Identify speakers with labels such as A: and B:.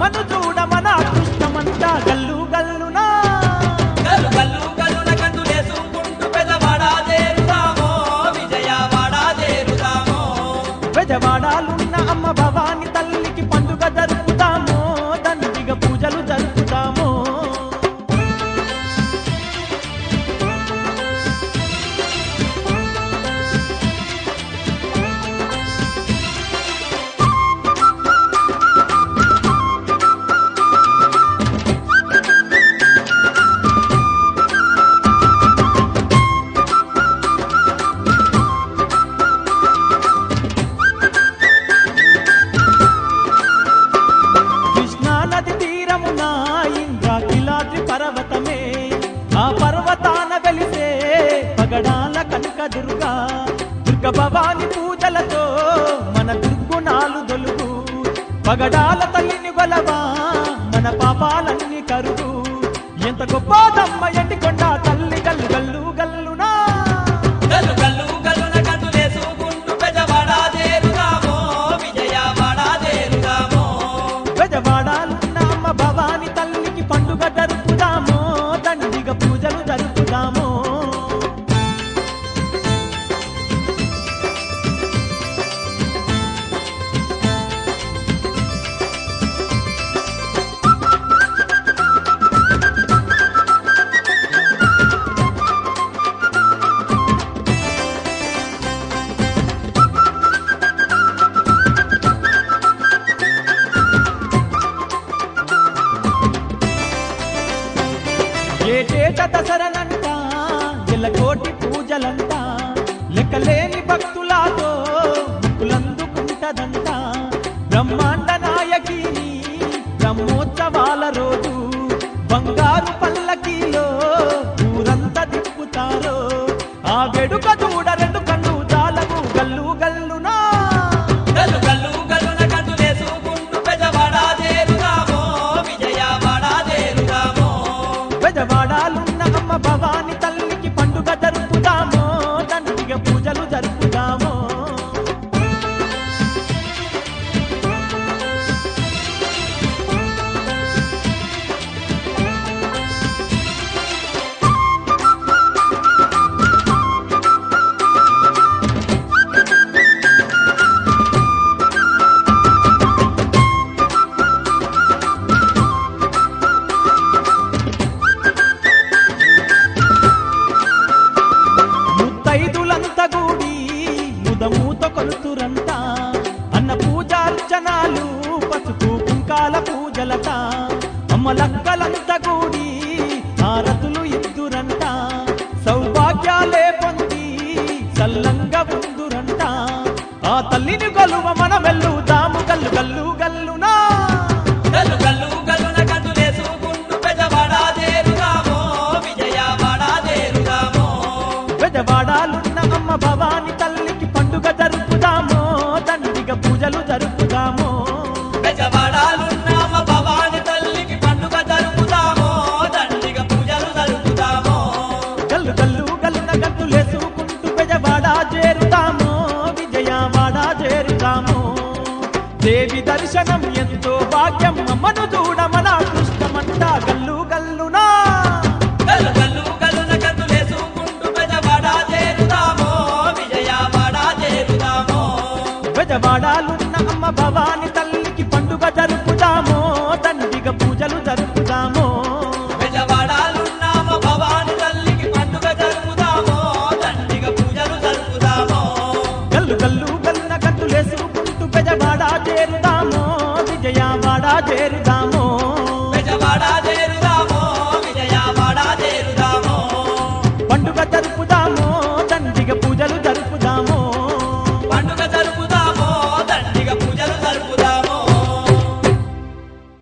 A: అమ్మను చూడ మన అదృష్టమంతా గల్లు గల్లునా
B: గల్లు గల్లు గల్లున కందులేసుకుంటూ పెదవాడా చేరుతామో విజయవాడా చేరుతామో
A: బెజవాడాలున్న అమ్మ భవాని తల్లికి పండుగ జరుపుతాము దండిగా పూజలు జరుపుతాము కృష్ణా నది తీరమున ఇంద్రాకిలాద్రి పర్వతమే ఆ పర్వతాన వెలిసే పగడాల కనక దుర్గా దుర్గ భవాని పూజలతో మన దుర్గుణాలు దొలుగు పగడాల తల్లిని గొలవా మన పాపాలన్నీ కరుగు ఎంత గొప్పదమ్మ ఎండికొండ తల్లి గల్లు గల్లు గల్లునా
B: గల్లు గల్లు గల్లున కందులేసుకుంటూ పెదవాడా చేరుతామో విజయవాడా చేరుతామో
A: బెజవాడాలున్న అమ్మ భవాని తల్లికి పండుగ జరుపుదాము దండిగా పూజలు జరుపుదాము ఏటేట దసరనంట ఎల్లకోటి పూజలంట లెక్కలేని భక్తులాతో ముక్కులందుకుంటదంట బ్రహ్మాండ నాయకిని బ్రహ్మోత్సవాల రోజు బంగారు పల్లకీలో ఊరంతా తిప్పుతారో ఆ వేడుక చూడ రెండు కళ్ళు చాలవు గల్లు గల్లునా
B: గల్లు గల్లు గల్లున కందులేసుకుంటూ పెదవాడా చేరుతామో విజయవాడా చేరుతామో
A: బెజవాడాలున్న అమ్మ భవాని తల్లికి పండుగ జరుపుదాము దండిగా పూజలు జరుపుదాము ముత్తైదులంత గూడి ముదమూత కొలుతురంట అన్న పూజార్చనాలు పసుపు కుంకాల పూజలట అమ్మ లక్కలంత గూడి హారతులు ఇద్దురంట సౌభాగ్యాలే పొంది సల్లంగా ఉందురంట ఆ తల్లిని గొలువ మన వెల్లుదాము గల్లు గల్లు గల్లునా
B: గల్లు గల్లు గల్లున కందులేసుకుంటూ పెదవాడా చేరుతామో విజయవాడా చేరుతామో
A: బెజవాడాలున్న అమ్మ భవాని తల్లికి పండుగ జరుపుదాము దండిగా పూజలు జరుపుదాము
B: బెజవాడాలున్నామ భవాని తల్లికి పండుగ జరుపుతామో దండిగా పూజలు జరుపుతామో
A: గల్లు గల్లు గల్లున గంతులేసుకుంటూ బెజవాడ చేరుతాము విజయవాడ చేరుతాము దేవి దర్శనం ఎంతో భాగ్యం అమ్మను చూడ మన అదృష్టమంతా గల్లు గల్లునా
B: గల్లు గల్లు గల్లున కందులేసుకుంటూ పెదవాడా చేరుతామో విజయవాడా చేరుతామో
A: బెజవాడాలున్న అమ్మ భవాని